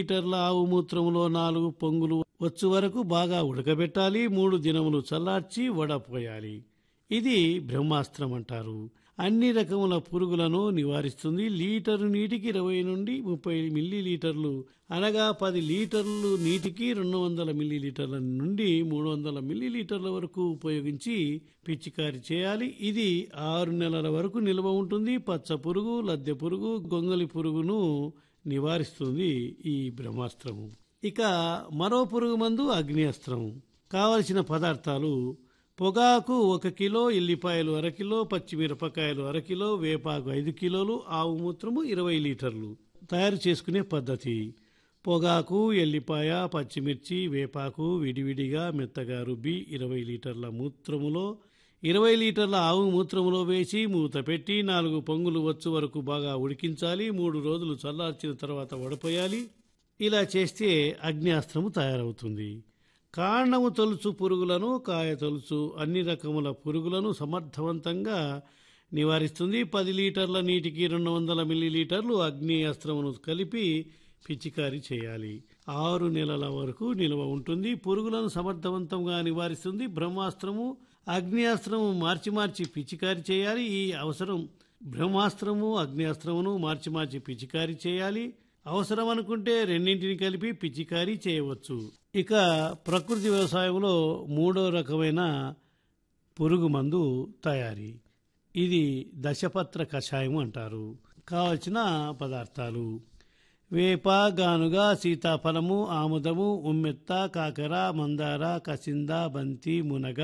లీటర్ల ఆవు మూత్రములో నాలుగు పొంగులు వచ్చు వరకు బాగా ఉడకబెట్టాలి మూడు దినములు చల్లార్చి వడపోయాలి ఇది బ్రహ్మాస్త్రం అంటారు అన్ని రకముల పురుగులను నివారిస్తుంది లీటరు నీటికి ఇరవై నుండి ముప్పై మిల్లీ లీటర్లు అనగా పది లీటర్లు నీటికి రెండు వందల మిల్లీ లీటర్ల నుండి మూడు వందల మిల్లీ లీటర్ల వరకు ఉపయోగించి పిచికారి చేయాలి ఇది ఆరు నెలల వరకు నిల్వ ఉంటుంది పచ్చ పురుగు లద్దె పురుగు గొంగలి పురుగును నివారిస్తుంది ఈ బ్రహ్మాస్త్రము ఇక మరో పురుగు మందు అగ్నిస్త్రం కావలసిన పదార్థాలు పొగాకు ఒక కిలో ఎల్లిపాయలు అరకిలో పచ్చిమిరపకాయలు అరకిలో వేపాకు ఐదు కిలోలు ఆవు మూత్రము ఇరవై లీటర్లు తయారు చేసుకునే పద్ధతి పొగాకు ఎల్లిపాయ పచ్చిమిర్చి వేపాకు విడివిడిగా మెత్తగా రుబ్బి ఇరవై లీటర్ల మూత్రములో ఇరవై లీటర్ల ఆవు మూత్రములో వేసి మూత పెట్టి నాలుగు పొంగులు వచ్చు వరకు బాగా ఉడికించాలి మూడు రోజులు చల్లార్చిన తర్వాత వడపోయాలి ఇలా చేస్తే అగ్నియాస్త్రము తయారవుతుంది కాండము తొలుచు పురుగులను కాయ తొలుచు అన్ని రకముల పురుగులను సమర్థవంతంగా నివారిస్తుంది పది లీటర్ల నీటికి రెండు వందల మిల్లీలీటర్లు అగ్ని అస్త్రమును కలిపి పిచికారీ చేయాలి ఆరు నెలల వరకు నిల్వ ఉంటుంది పురుగులను సమర్థవంతంగా నివారిస్తుంది బ్రహ్మాస్త్రము అగ్నియాస్త్రము మార్చి మార్చి పిచికారీ చేయాలి ఈ అవసరం బ్రహ్మాస్త్రము అగ్నియాస్త్రమును మార్చి మార్చి పిచికారీ చేయాలి అవసరం అనుకుంటే రెండింటిని కలిపి పిచికారీ చేయవచ్చు ఇక ప్రకృతి వ్యవసాయంలో మూడో రకమైన పురుగు మందు తయారీ ఇది దశపత్ర కషాయం అంటారు కావలసిన పదార్థాలు వేప గానుగ సీతాఫలము ఆముదము ఉమ్మెత్త కాకర మందార కసింద బంతి మునగ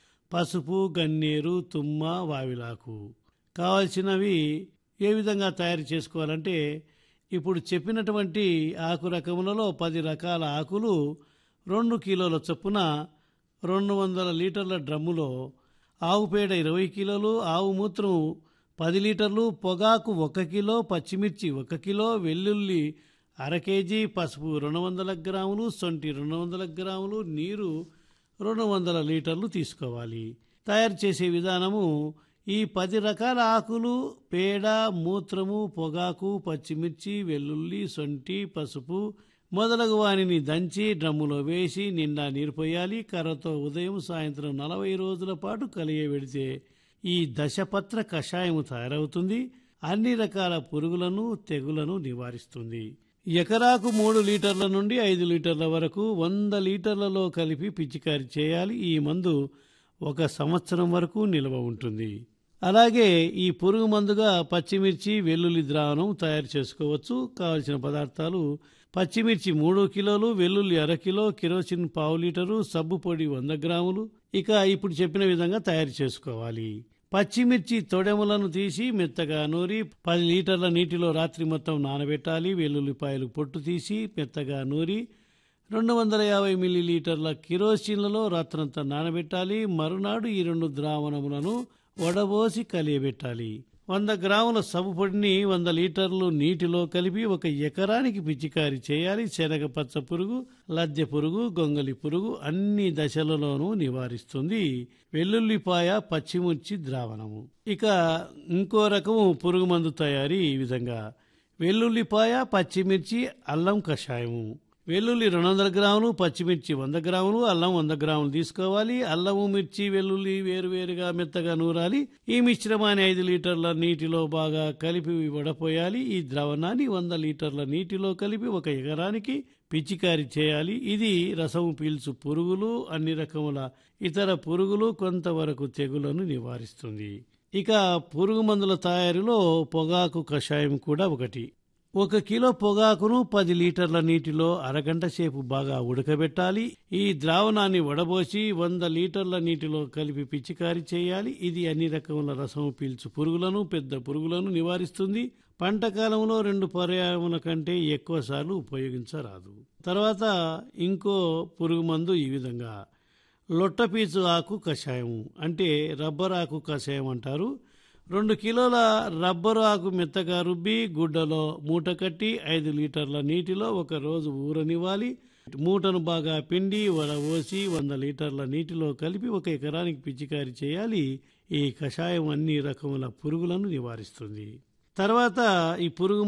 పసుపు గన్నేరు తుమ్మ వావిలాకు కావలసినవి ఏ విధంగా తయారు చేసుకోవాలంటే ఇప్పుడు చెప్పినటువంటి ఆకు రకములలో పది రకాల ఆకులు రెండు కిలోల చొప్పున రెండు వందల లీటర్ల డ్రమ్ములో ఆవు పేడ ఇరవై కిలోలు ఆవు మూత్రం పది లీటర్లు పొగాకు ఒక కిలో పచ్చిమిర్చి ఒక కిలో వెల్లుల్లి అర కేజీ పసుపు రెండు వందల గ్రాములు సొంటి రెండు వందల గ్రాములు నీరు రెండు వందల లీటర్లు తీసుకోవాలి తయారు చేసే విధానము ఈ పది రకాల ఆకులు పేడ మూత్రము పొగాకు పచ్చిమిర్చి వెల్లుల్లి సొంటి పసుపు మొదలగు వానిని దంచి డ్రమ్ములో వేసి నిండా నీరు పోయాలి కర్రతో ఉదయం సాయంత్రం నలభై రోజుల పాటు కలియబెడితే ఈ దశపత్ర కషాయము తయారవుతుంది అన్ని రకాల పురుగులను తెగులను నివారిస్తుంది ఎకరాకు మూడు లీటర్ల నుండి ఐదు లీటర్ల వరకు వంద లీటర్లలో కలిపి పిచికారి చేయాలి ఈ మందు ఒక సంవత్సరం వరకు నిల్వ ఉంటుంది అలాగే ఈ పురుగు మందుగా పచ్చిమిర్చి వెల్లుల్లి ద్రావణం తయారు చేసుకోవచ్చు కావలసిన పదార్థాలు పచ్చిమిర్చి మూడు కిలోలు వెల్లుల్లి అర కిలో కిరోసిన్ పావు లీటరు సబ్బు పొడి వంద గ్రాములు ఇక ఇప్పుడు చెప్పిన విధంగా తయారు చేసుకోవాలి పచ్చిమిర్చి తొడెములను తీసి మెత్తగా నూరి పది లీటర్ల నీటిలో రాత్రి మొత్తం నానబెట్టాలి వెల్లుల్లిపాయలు పొట్టు తీసి మెత్తగా నూరి రెండు వందల యాభై మిల్లీలీటర్ల కిరోసిన్లలో రాత్రంతా నానబెట్టాలి మరునాడు ఈ రెండు ద్రావణములను వడబోసి కలియబెట్టాలి వంద గ్రాముల సబ్బు పొడిని వంద లీటర్లు నీటిలో కలిపి ఒక ఎకరానికి పిచికారి చేయాలి శనగ పచ్చ పురుగు లద్దె పురుగు గొంగలి పురుగు అన్ని దశలలోనూ నివారిస్తుంది వెల్లుల్లిపాయ పచ్చిమిర్చి ద్రావణము ఇక ఇంకో రకము పురుగు మందు తయారీ ఈ విధంగా వెల్లుల్లిపాయ పచ్చిమిర్చి అల్లం కషాయము వెల్లుల్లి రెండు వందల గ్రాములు పచ్చిమిర్చి వంద గ్రాములు అల్లం వంద గ్రాములు తీసుకోవాలి అల్లము మిర్చి వెల్లుల్లి వేరువేరుగా మెత్తగా నూరాలి ఈ మిశ్రమాన్ని ఐదు లీటర్ల నీటిలో బాగా కలిపి వడపోయాలి ఈ ద్రవణాన్ని వంద లీటర్ల నీటిలో కలిపి ఒక ఎకరానికి పిచికారి చేయాలి ఇది రసము పీల్చు పురుగులు అన్ని రకముల ఇతర పురుగులు కొంతవరకు తెగులను నివారిస్తుంది ఇక పురుగు మందుల తయారీలో పొగాకు కషాయం కూడా ఒకటి ఒక కిలో పొగాకును పది లీటర్ల నీటిలో అరగంట సేపు బాగా ఉడకబెట్టాలి ఈ ద్రావణాన్ని వడబోసి వంద లీటర్ల నీటిలో కలిపి పిచికారి చేయాలి ఇది అన్ని రకముల రసం పీల్చు పురుగులను పెద్ద పురుగులను నివారిస్తుంది పంట కాలంలో రెండు పర్యాయముల కంటే ఎక్కువ సార్లు ఉపయోగించరాదు తర్వాత ఇంకో పురుగు మందు ఈ విధంగా లొట్టపీచు ఆకు కషాయం అంటే రబ్బర్ ఆకు కషాయం అంటారు రెండు కిలోల రబ్బరు ఆకు మెత్తగా రుబ్బి గుడ్డలో మూట కట్టి ఐదు లీటర్ల నీటిలో ఒక రోజు ఊరనివ్వాలి మూటను బాగా పిండి వడబోసి వంద లీటర్ల నీటిలో కలిపి ఒక ఎకరానికి పిచికారి చేయాలి ఈ కషాయం అన్ని రకముల పురుగులను నివారిస్తుంది తర్వాత ఈ పురుగు